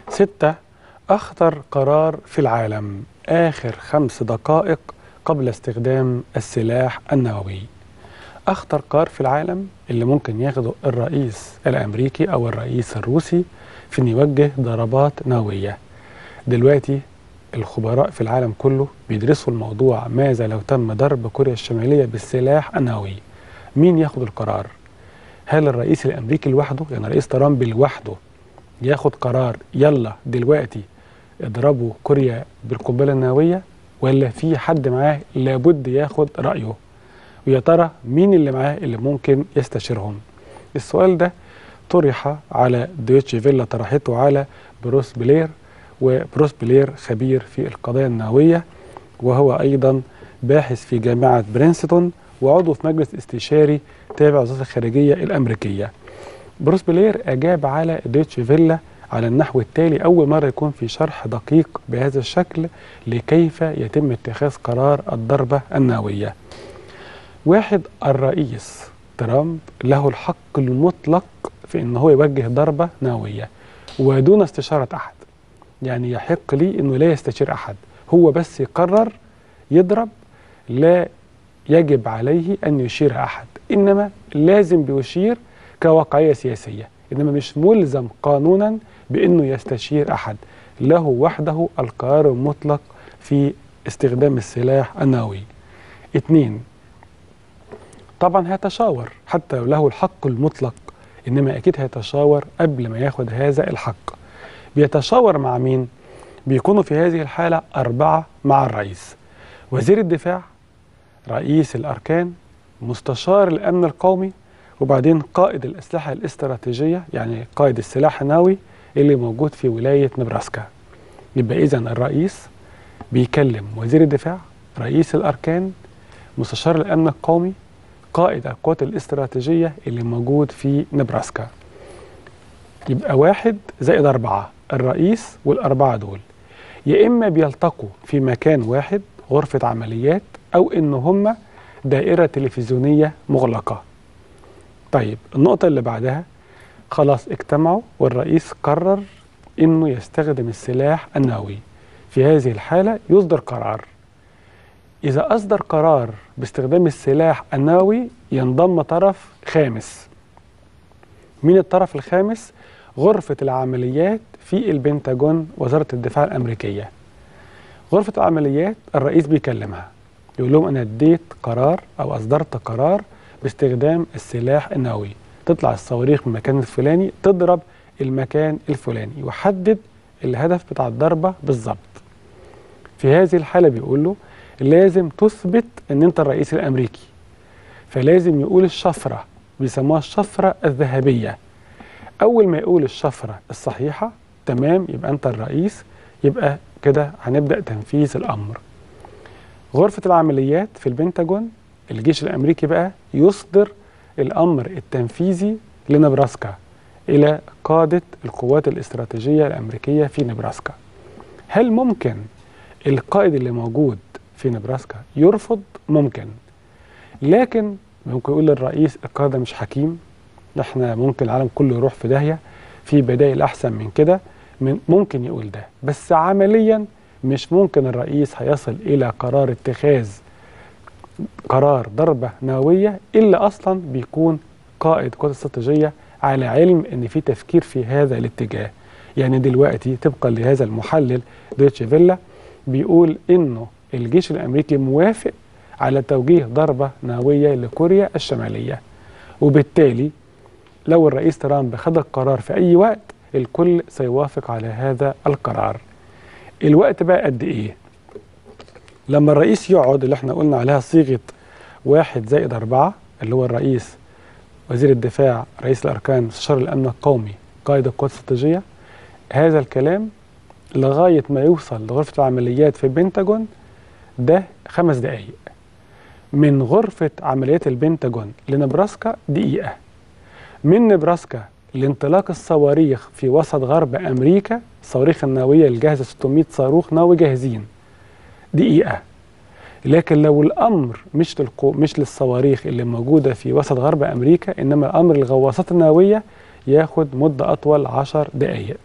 ستة أخطر قرار في العالم آخر خمس دقائق قبل استخدام السلاح النووي أخطر قرار في العالم اللي ممكن ياخده الرئيس الأمريكي أو الرئيس الروسي في أن يوجه ضربات نووية دلوقتي الخبراء في العالم كله بيدرسوا الموضوع ماذا لو تم ضرب كوريا الشمالية بالسلاح النووي مين ياخد القرار هل الرئيس الأمريكي لوحده يعني رئيس ترامب لوحده ياخد قرار يلا دلوقتي اضربوا كوريا بالقنبلة النووية ولا في حد معاه لابد ياخد رأيه ويا ترى مين اللي معاه اللي ممكن يستشيرهم السؤال ده طرح على دويتش فيلا طرحته على بروس بلير وبروس بلير خبير في القضايا النووية وهو أيضا باحث في جامعة برينستون وعضو في مجلس استشاري تابع وزارة الخارجية الأمريكية بروس بلير أجاب على دويتش فيلا على النحو التالي أول مرة يكون في شرح دقيق بهذا الشكل لكيف يتم اتخاذ قرار الضربة النووية واحد الرئيس ترامب له الحق المطلق في ان هو يوجه ضربة نووية ودون استشارة أحد يعني يحق لي أنه لا يستشير أحد هو بس يقرر يضرب لا يجب عليه أن يشير أحد إنما لازم بيشير كواقعية سياسية إنما مش ملزم قانونا بأنه يستشير أحد له وحده القرار المطلق في استخدام السلاح النووي اثنين طبعا هيتشاور حتى لو له الحق المطلق إنما أكيد هيتشاور قبل ما ياخد هذا الحق بيتشاور مع مين؟ بيكونوا في هذه الحالة أربعة مع الرئيس وزير الدفاع رئيس الأركان مستشار الأمن القومي وبعدين قائد الأسلحة الاستراتيجية يعني قائد السلاح النووي اللي موجود في ولاية نبراسكا يبقى إذا الرئيس بيكلم وزير الدفاع رئيس الأركان مستشار الأمن القومي قائد القوات الاستراتيجية اللي موجود في نبراسكا يبقى واحد زائد أربعة الرئيس والأربعة دول يا إما بيلتقوا في مكان واحد غرفة عمليات أو إن هم دائرة تلفزيونية مغلقة طيب النقطة اللي بعدها خلاص اجتمعوا والرئيس قرر إنه يستخدم السلاح النووي في هذه الحالة يصدر قرار إذا أصدر قرار باستخدام السلاح النووي ينضم طرف خامس مين الطرف الخامس؟ غرفة العمليات في البنتاجون وزارة الدفاع الأمريكية غرفة العمليات الرئيس بيكلمها يقول لهم أنا اديت قرار أو أصدرت قرار باستخدام السلاح النووي تطلع الصواريخ من المكان الفلاني تضرب المكان الفلاني يحدد الهدف بتاع الضربة بالظبط في هذه الحالة بيقول له لازم تثبت ان انت الرئيس الامريكي فلازم يقول الشفرة بيسموها الشفرة الذهبية اول ما يقول الشفرة الصحيحة تمام يبقى انت الرئيس يبقى كده هنبدأ تنفيذ الامر غرفة العمليات في البنتاجون الجيش الامريكي بقى يصدر الامر التنفيذي لنبراسكا الى قادة القوات الاستراتيجية الامريكية في نبراسكا هل ممكن القائد اللي موجود في نبراسكا يرفض ممكن لكن ممكن يقول للرئيس القرار ده مش حكيم احنا ممكن العالم كله يروح في داهيه في بدائل احسن من كده من ممكن يقول ده بس عمليا مش ممكن الرئيس هيصل الى قرار اتخاذ قرار ضربه نوويه الا اصلا بيكون قائد قوات الاستراتيجيه على علم ان في تفكير في هذا الاتجاه يعني دلوقتي طبقا لهذا المحلل دويتش فيلا بيقول انه الجيش الامريكي موافق على توجيه ضربه نوويه لكوريا الشماليه وبالتالي لو الرئيس ترامب خد القرار في اي وقت الكل سيوافق على هذا القرار الوقت بقى قد ايه لما الرئيس يقعد اللي احنا قلنا عليها صيغه واحد زائد أربعة اللي هو الرئيس وزير الدفاع رئيس الأركان مستشار الأمن القومي قائد القوات الاستراتيجية هذا الكلام لغاية ما يوصل لغرفة العمليات في البنتاجون ده خمس دقايق من غرفة عمليات البنتاجون لنبراسكا دقيقة من نبراسكا لانطلاق الصواريخ في وسط غرب أمريكا الصواريخ النووية الجاهزة 600 صاروخ نووي جاهزين دقيقة لكن لو الأمر مش للقو... مش للصواريخ اللي موجودة في وسط غرب أمريكا إنما الأمر للغواصات النووية ياخد مدة أطول 10 دقايق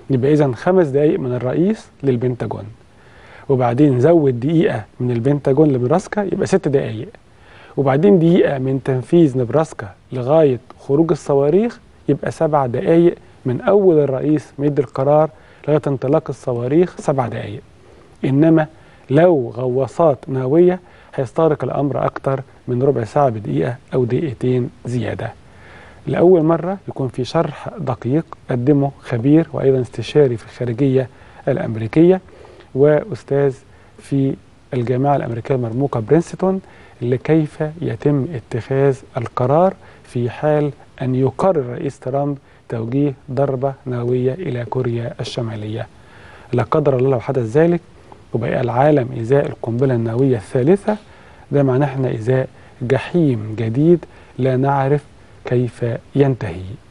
يبقى إذا خمس دقايق من الرئيس للبنتاجون وبعدين زود دقيقة من البنتاجون لنبراسكا يبقى ست دقايق وبعدين دقيقة من تنفيذ نبراسكا لغاية خروج الصواريخ يبقى سبع دقايق من أول الرئيس ما يدي القرار لغاية انطلاق الصواريخ سبع دقايق إنما لو غواصات نووية هيستغرق الأمر أكتر من ربع ساعة بدقيقة أو دقيقتين زيادة لأول مرة يكون في شرح دقيق قدمه خبير وأيضا استشاري في الخارجية الأمريكية وأستاذ في الجامعة الأمريكية المرموقة برينستون لكيف يتم اتخاذ القرار في حال أن يقرر الرئيس ترامب توجيه ضربة نووية إلى كوريا الشمالية لا قدر الله لو حدث ذلك وبقى العالم إزاء القنبلة النووية الثالثة ده معناه احنا إزاء جحيم جديد لا نعرف كيف ينتهي